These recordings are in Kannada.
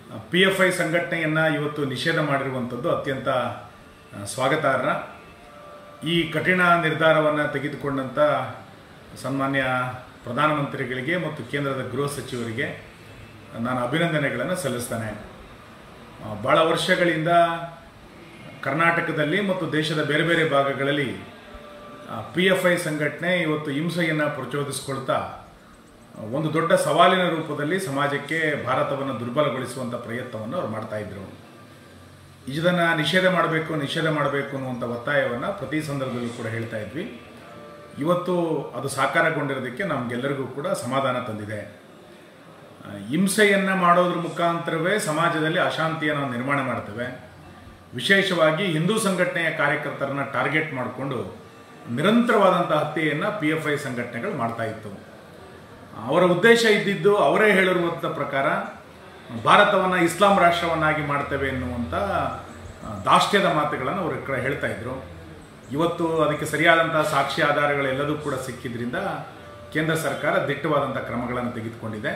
ಪಿ ಎಫ್ ಐ ಸಂಘಟನೆಯನ್ನು ಇವತ್ತು ನಿಷೇಧ ಮಾಡಿರುವಂಥದ್ದು ಅತ್ಯಂತ ಆ, ಸ್ವಾಗತಾರ್ಹ ಈ ಕಠಿಣ ನಿರ್ಧಾರವನ್ನು ತೆಗೆದುಕೊಂಡಂಥ ಸನ್ಮಾನ್ಯ ಪ್ರಧಾನಮಂತ್ರಿಗಳಿಗೆ ಮತ್ತು ಕೇಂದ್ರದ ಗೃಹ ಸಚಿವರಿಗೆ ನಾನು ಅಭಿನಂದನೆಗಳನ್ನು ಸಲ್ಲಿಸ್ತೇನೆ ಆ, ಭಾಳ ವರ್ಷಗಳಿಂದ ಕರ್ನಾಟಕದಲ್ಲಿ ಮತ್ತು ದೇಶದ ಬೇರೆ ಬೇರೆ ಭಾಗಗಳಲ್ಲಿ ಪಿ ಎಫ್ ಐ ಸಂಘಟನೆ ಇವತ್ತು ಹಿಂಸೆಯನ್ನು ಪ್ರಚೋದಿಸಿಕೊಳ್ತಾ ಆ, ಒಂದು ದೊಡ್ಡ ಸವಾಲಿನ ರೂಪದಲ್ಲಿ ಸಮಾಜಕ್ಕೆ ಭಾರತವನ್ನು ದುರ್ಬಲಗೊಳಿಸುವಂಥ ಪ್ರಯತ್ನವನ್ನು ಅವ್ರು ಮಾಡ್ತಾ ಇದ್ರು ಇದನ್ನು ನಿಷೇಧ ಮಾಡಬೇಕು ನಿಷೇಧ ಮಾಡಬೇಕು ಅನ್ನುವಂಥ ಒತ್ತಾಯವನ್ನು ಪ್ರತಿ ಸಂದರ್ಭದಲ್ಲೂ ಕೂಡ ಹೇಳ್ತಾ ಇದ್ವಿ ಇವತ್ತು ಅದು ಸಾಕಾರಗೊಂಡಿರೋದಕ್ಕೆ ನಮಗೆಲ್ಲರಿಗೂ ಕೂಡ ಸಮಾಧಾನ ತಂದಿದೆ ಆ, ಹಿಂಸೆಯನ್ನು ಮಾಡೋದ್ರ ಮುಖಾಂತರವೇ ಸಮಾಜದಲ್ಲಿ ಅಶಾಂತಿಯನ್ನು ನಾವು ನಿರ್ಮಾಣ ಮಾಡ್ತೇವೆ ವಿಶೇಷವಾಗಿ ಹಿಂದೂ ಸಂಘಟನೆಯ ಕಾರ್ಯಕರ್ತರನ್ನ ಟಾರ್ಗೆಟ್ ಮಾಡಿಕೊಂಡು ನಿರಂತರವಾದಂಥ ಹತ್ಯೆಯನ್ನು ಪಿ ಎಫ್ ಐ ಸಂಘಟನೆಗಳು ಮಾಡ್ತಾ ಇತ್ತು ಅವರ ಉದ್ದೇಶ ಇದ್ದಿದ್ದು ಅವರೇ ಹೇಳಿರುವಂಥ ಪ್ರಕಾರ ಭಾರತವನ್ನು ಇಸ್ಲಾಂ ರಾಷ್ಟ್ರವನ್ನಾಗಿ ಮಾಡ್ತೇವೆ ಎನ್ನುವಂಥ ಆ, ದಾಷ್ಟ್ಯದ ಮಾತುಗಳನ್ನು ಅವರು ಕ- ಹೇಳ್ತಾ ಇದ್ರು ಇವತ್ತು ಅದಕ್ಕೆ ಸರಿಯಾದಂಥ ಸಾಕ್ಷಿ ಆಧಾರಗಳೆಲ್ಲದೂ ಕೂಡ ಸಿಕ್ಕಿದ್ರಿಂದ ಕೇಂದ್ರ ಸರ್ಕಾರ ದಿಟ್ಟವಾದಂಥ ಕ್ರಮಗಳನ್ನು ತೆಗೆದುಕೊಂಡಿದೆ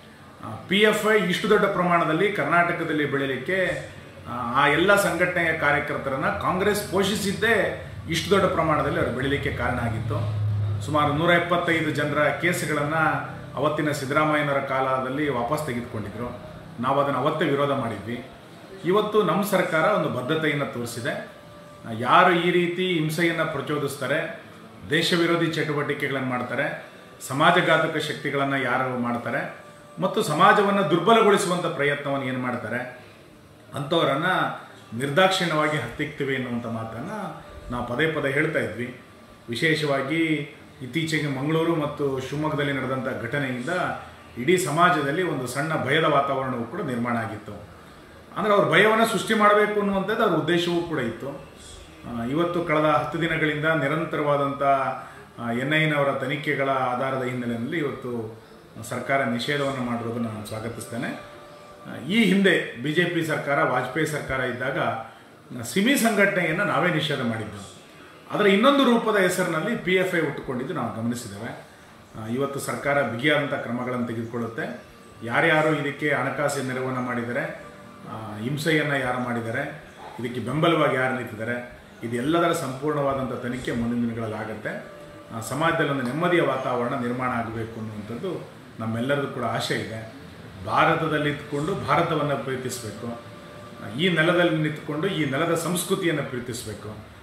ಪಿ ಎಫ್ ಐ ಇಷ್ಟು ದೊಡ್ಡ ಪ್ರಮಾಣದಲ್ಲಿ ಕರ್ನಾಟಕದಲ್ಲಿ ಬೆಳೀಲಿಕ್ಕೆ ಆ, ಆ ಎಲ್ಲ ಸಂಘಟನೆಯ ಕಾರ್ಯಕರ್ತರನ್ನ ಕಾಂಗ್ರೆಸ್ ಪೋಷಿಸಿದ್ದೇ ಇಷ್ಟು ದೊಡ್ಡ ಪ್ರಮಾಣದಲ್ಲಿ ಅವರು ಬೆಳೀಲಿಕ್ಕೆ ಕಾರಣ ಆಗಿತ್ತು ಸುಮಾರು ನೂರ ಎಪ್ಪತ್ತೈದು ಜನರ ಕೇಸ್ಗಳನ್ನು ಅವತ್ತಿನ ಸಿದ್ದರಾಮಯ್ಯನವರ ಕಾಲದಲ್ಲಿ ವಾಪಸ್ ತೆಗೆದುಕೊಂಡಿದ್ರು ನಾವು ಅದನ್ನು ಅವತ್ತೇ ವಿರೋಧ ಮಾಡಿದ್ವಿ ಇವತ್ತು ನಮ್ಮ ಸರ್ಕಾರ ಒಂದು ಬದ್ಧತೆಯನ್ನು ತೋರಿಸಿದೆ ಯಾರು ಈ ರೀತಿ ಹಿಂಸೆಯನ್ನು ಪ್ರಚೋದಿಸ್ತಾರೆ ದೇಶ ವಿರೋಧಿ ಚಟುವಟಿಕೆಗಳನ್ನು ಮಾಡ್ತಾರೆ ಸಮಾಜಘಾತಕ ಶಕ್ತಿಗಳನ್ನು ಯಾರು ಮಾಡ್ತಾರೆ ಮತ್ತು ಸಮಾಜವನ್ನು ದುರ್ಬಲಗೊಳಿಸುವಂಥ ಪ್ರಯತ್ನವನ್ನು ಏನು ಮಾಡ್ತಾರೆ ಅಂಥವರನ್ನು ನಿರ್ದಾಕ್ಷಿಣ್ಯವಾಗಿ ಹತ್ತಿಕ್ತೀವಿ ಎನ್ನುವಂಥ ಮಾತನ್ನು ನಾವು ಪದೇ ಪದೇ ಹೇಳ್ತಾ ಇದ್ವಿ ವಿಶೇಷವಾಗಿ ಇತ್ತೀಚೆಗೆ ಮಂಗಳೂರು ಮತ್ತು ಶಿವಮೊಗ್ಗದಲ್ಲಿ ನಡೆದಂಥ ಘಟನೆಯಿಂದ ಇಡೀ ಸಮಾಜದಲ್ಲಿ ಒಂದು ಸಣ್ಣ ಭಯದ ವಾತಾವರಣವೂ ಕೂಡ ನಿರ್ಮಾಣ ಆಗಿತ್ತು ಅಂದರೆ ಅವ್ರ ಭಯವನ್ನು ಸೃಷ್ಟಿ ಮಾಡಬೇಕು ಅನ್ನುವಂಥದ್ದು ಅವ್ರ ಉದ್ದೇಶವೂ ಕೂಡ ಇತ್ತು ಆ, ಇವತ್ತು ಕಳೆದ ಹತ್ತು ದಿನಗಳಿಂದ ನಿರಂತರವಾದಂಥ ಎನ್ ಐನವರ ತನಿಖೆಗಳ ಆಧಾರದ ಹಿನ್ನೆಲೆಯಲ್ಲಿ ಇವತ್ತು ಸರ್ಕಾರ ನಿಷೇಧವನ್ನು ಮಾಡಿರೋದನ್ನು ನಾನು ಸ್ವಾಗತಿಸ್ತೇನೆ ಆ, ಈ ಹಿಂದೆ ಬಿ ಜೆ ಪಿ ಸರ್ಕಾರ ವಾಜಪೇಯಿ ಸರ್ಕಾರ ಇದ್ದಾಗ ಸಿಮಿ ಸಂಘಟನೆಯನ್ನು ನಾವೇ ನಿಷೇಧ ಮಾಡಿದ್ದು ಅದರ ಇನ್ನೊಂದು ರೂಪದ ಹೆಸರಿನಲ್ಲಿ ಪಿ ಎಫ್ ಐ ಹುಟ್ಟುಕೊಂಡಿದ್ದು ನಾವು ಗಮನಿಸಿದ್ದೇವೆ ಆ, ಇವತ್ತು ಸರ್ಕಾರ ಬಿಗಿಯಾದಂಥ ಕ್ರಮಗಳನ್ನು ತೆಗೆದುಕೊಳ್ಳುತ್ತೆ ಯಾರ್ಯಾರು ಇದಕ್ಕೆ ಹಣಕಾಸಿನ ನೆರವನ್ನು ಮಾಡಿದ್ದಾರೆ ಆ, ಹಿಂಸೆಯನ್ನು ಯಾರು ಮಾಡಿದ್ದಾರೆ ಇದಕ್ಕೆ ಬೆಂಬಲವಾಗಿ ಯಾರು ನಿಂತಿದ್ದಾರೆ ಇದೆಲ್ಲದರ ಸಂಪೂರ್ಣವಾದಂಥ ತನಿಖೆ ಮುಂದಿನ ದಿನಗಳಲ್ಲಿ ಆಗುತ್ತೆ ಆ, ಸಮಾಜದಲ್ಲಿ ಒಂದು ನೆಮ್ಮದಿಯ ವಾತಾವರಣ ನಿರ್ಮಾಣ ಆಗಬೇಕು ಅನ್ನುವಂಥದ್ದು ನಮ್ಮೆಲ್ಲರದು ಕೂಡ ಆಶೆ ಇದೆ ಭಾರತದಲ್ಲಿ ಇದ್ದುಕೊಂಡು ಭಾರತವನ್ನು ಪ್ರೀತಿಸಬೇಕು ಈ ನೆಲದಲ್ಲಿ ನಿಂತ್ಕೊಂಡು ಈ ನೆಲದ ಸಂಸ್ಕೃತಿಯನ್ನು ಪ್ರೀತಿಸಬೇಕು